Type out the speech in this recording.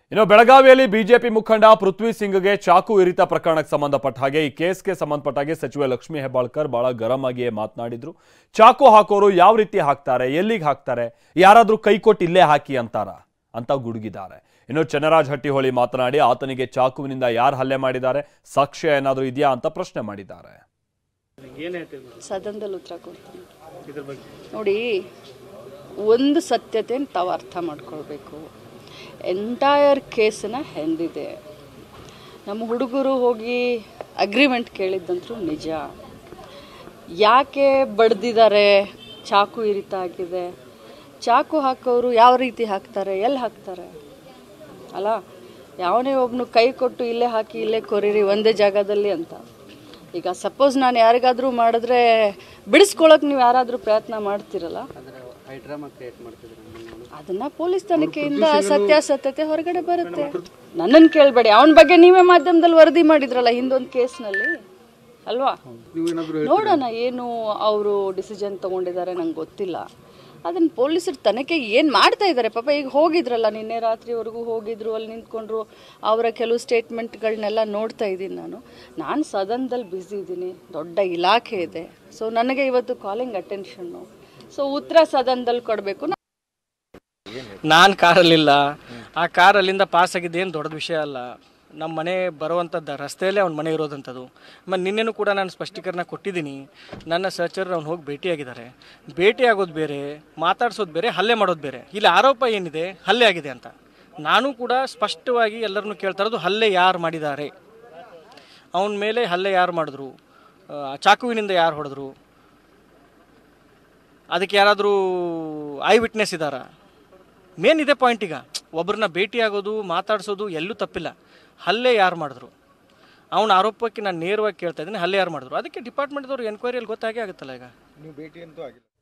ಇನ್ನು ಬೆಳಗಾವಿಯಲ್ಲಿ ಬಿಜೆಪಿ ಮುಖಂಡ ಪೃಥ್ವಿ ಸಿಂಗ್ಗೆ ಚಾಕು ಇರಿತ ಪ್ರಕರಣಕ್ಕೆ ಸಂಬಂಧಪಟ್ಟ ಹಾಗೆ ಈ ಕೇಸ್ಗೆ ಸಂಬಂಧಪಟ್ಟ ಹಾಗೆ ಸಚಿವೆ ಲಕ್ಷ್ಮೀ ಹೆಬ್ಬಾಳ್ಕರ್ ಬಹಳ ಗರಂ ಆಗಿಯೇ ಮಾತನಾಡಿದ್ರು ಚಾಕು ಹಾಕೋರು ಯಾವ ರೀತಿ ಹಾಕ್ತಾರೆ ಎಲ್ಲಿಗೆ ಹಾಕ್ತಾರೆ ಯಾರಾದ್ರೂ ಕೈ ಕೊಟ್ಟು ಇಲ್ಲೇ ಹಾಕಿ ಅಂತಾರ ಅಂತ ಗುಡುಗಿದ್ದಾರೆ ಇನ್ನು ಚನ್ನರಾಜ್ ಹಟ್ಟಿಹೊಳಿ ಮಾತನಾಡಿ ಆತನಿಗೆ ಚಾಕುವಿನಿಂದ ಯಾರು ಹಲ್ಲೆ ಮಾಡಿದ್ದಾರೆ ಸಾಕ್ಷ್ಯ ಏನಾದರೂ ಇದೆಯಾ ಅಂತ ಪ್ರಶ್ನೆ ಮಾಡಿದ್ದಾರೆ ಏನ್ ಹೇಳ್ತೀವಿ ಮೇಡಮ್ ಸದನದಲ್ಲಿ ಉತ್ತರ ಕೊಡ್ತೀನಿ ಇದ್ರ ಬಗ್ಗೆ ನೋಡಿ ಒಂದು ಸತ್ಯತೆನ ತಾವು ಅರ್ಥ ಮಾಡ್ಕೊಳ್ಬೇಕು ಎಂಟೈರ್ ಕೇಸನ್ನ ಹೆಂದಿದೆ ನಮ್ಮ ಹುಡುಗರು ಹೋಗಿ ಅಗ್ರಿಮೆಂಟ್ ಕೇಳಿದ್ದಂತೂ ನಿಜ ಯಾಕೆ ಬಡ್ದಿದ್ದಾರೆ ಚಾಕು ಈ ರೀತಿ ಆಗಿದೆ ಚಾಕು ಹಾಕೋರು ಯಾವ ರೀತಿ ಹಾಕ್ತಾರೆ ಎಲ್ಲಿ ಹಾಕ್ತಾರೆ ಅಲ್ಲ ಯಾವನೇ ಒಬ್ಬನು ಕೈ ಕೊಟ್ಟು ಇಲ್ಲೇ ಹಾಕಿ ಇಲ್ಲೇ ಕೊರಿರಿ ಒಂದೇ ಜಾಗದಲ್ಲಿ ಅಂತ ಈಗ ಸಪೋಸ್ ನಾನು ಯಾರಿಗಾದ್ರೂ ಮಾಡಿದ್ರೆ ಬಿಡಿಸ್ಕೊಳಕ್ ನೀವು ಯಾರಾದರೂ ಪ್ರಯತ್ನ ಮಾಡ್ತಿರಲ್ಲ ಹೈಡ್ರಾಮಾ ಕ್ರಿಯೇಟ್ ಮಾಡ್ತಿದ್ರು ಅದನ್ನ ಪೊಲೀಸ್ ತನಿಖೆಯಿಂದ ಸತ್ಯಾಸತ್ಯತೆ ಹೊರಗಡೆ ಬರುತ್ತೆ ನನ್ನನ್ನು ಕೇಳಬೇಡಿ ಅವನ ಬಗ್ಗೆ ನೀವೇ ಮಾಧ್ಯಮದಲ್ಲಿ ವರದಿ ಮಾಡಿದ್ರಲ್ಲ ಹಿಂದೊಂದು ಕೇಸ್ನಲ್ಲಿ ಅಲ್ವಾ ನೋಡೋಣ ಏನು ಅವರು ಡಿಸಿಷನ್ ತಗೊಂಡಿದ್ದಾರೆ ನಂಗೆ ಗೊತ್ತಿಲ್ಲ ಅದನ್ನ ಪೊಲೀಸರು ತನಿಖೆ ಏನು ಮಾಡ್ತಾ ಇದ್ದಾರೆ ಪಾಪ ಈಗ ಹೋಗಿದ್ರಲ್ಲ ನಿನ್ನೆ ರಾತ್ರಿವರೆಗೂ ಹೋಗಿದ್ರು ಅಲ್ಲಿ ನಿಂತ್ಕೊಂಡ್ರು ಅವರ ಕೆಲವು ಸ್ಟೇಟ್ಮೆಂಟ್ಗಳನ್ನೆಲ್ಲ ನೋಡ್ತಾ ಇದ್ದೀನಿ ನಾನು ನಾನು ಸದನದಲ್ಲಿ ಬ್ಯುಸಿ ಇದ್ದೀನಿ ದೊಡ್ಡ ಇಲಾಖೆ ಇದೆ ಸೊ ನನಗೆ ಇವತ್ತು ಕಾಲಿಂಗ್ ಅಟೆನ್ಷನ್ನು ಸೊ ಉತ್ತರ ಸದನದಲ್ಲಿ ಕೊಡಬೇಕು ನಾನು ಕಾರಲ್ಲಿಲ್ಲ ಆ ಕಾರ್ ಅಲ್ಲಿಂದ ಪಾಸ್ ಆಗಿದ್ದೇನು ದೊಡ್ಡ ವಿಷಯ ಅಲ್ಲ ನಮ್ಮ ಮನೆ ಬರುವಂಥದ್ದು ರಸ್ತೆಯಲ್ಲೇ ಅವ್ನ ಮನೆ ಇರೋದಂಥದ್ದು ಮತ್ತು ನಿನ್ನೆನೂ ಕೂಡ ನಾನು ಸ್ಪಷ್ಟೀಕರಣ ಕೊಟ್ಟಿದ್ದೀನಿ ನನ್ನ ಸಹಚರರು ಅವ್ನು ಹೋಗಿ ಭೇಟಿಯಾಗಿದ್ದಾರೆ ಭೇಟಿ ಆಗೋದು ಬೇರೆ ಮಾತಾಡ್ಸೋದು ಬೇರೆ ಹಲ್ಲೆ ಮಾಡೋದು ಬೇರೆ ಇಲ್ಲಿ ಆರೋಪ ಏನಿದೆ ಹಲ್ಲೆ ಆಗಿದೆ ಅಂತ ನಾನು ಕೂಡ ಸ್ಪಷ್ಟವಾಗಿ ಎಲ್ಲರನ್ನೂ ಕೇಳ್ತಾ ಇರೋದು ಹಲ್ಲೆ ಯಾರು ಮಾಡಿದ್ದಾರೆ ಅವನ ಮೇಲೆ ಹಲ್ಲೆ ಯಾರು ಮಾಡಿದ್ರು ಆ, ಚಾಕುವಿನಿಂದ ಯಾರು ಹೊಡೆದ್ರು ಅದಕ್ಕೆ ಯಾರಾದರೂ ಐ ವಿಟ್ನೆಸ್ ಇದ್ದಾರಾ ಮೇನ್ ಇದೆ ಪಾಯಿಂಟ್ ಈಗ ಒಬ್ಬರನ್ನ ಭೇಟಿಯಾಗೋದು ಮಾತಾಡ್ಸೋದು ಎಲ್ಲೂ ತಪ್ಪಿಲ್ಲ ಹಲ್ಲೆ ಯಾರು ಮಾಡಿದ್ರು ಅವನ ಆರೋಪಕ್ಕೆ ನಾನು ನೇರವಾಗಿ ಕೇಳ್ತಾ ಇದ್ದೀನಿ ಹಲ್ಲೆ ಯಾರು ಮಾಡಿದ್ರು ಅದಕ್ಕೆ ಡಿಪಾರ್ಟ್ಮೆಂಟ್ದವ್ರು ಎನ್ಕ್ವೈರಿಯಲ್ಲಿ ಗೊತ್ತಾಗೇ ಆಗುತ್ತಲ್ಲ ಈಗ ನೀವು ಭೇಟಿ ಅಂತೂ ಆಗಿಲ್ಲ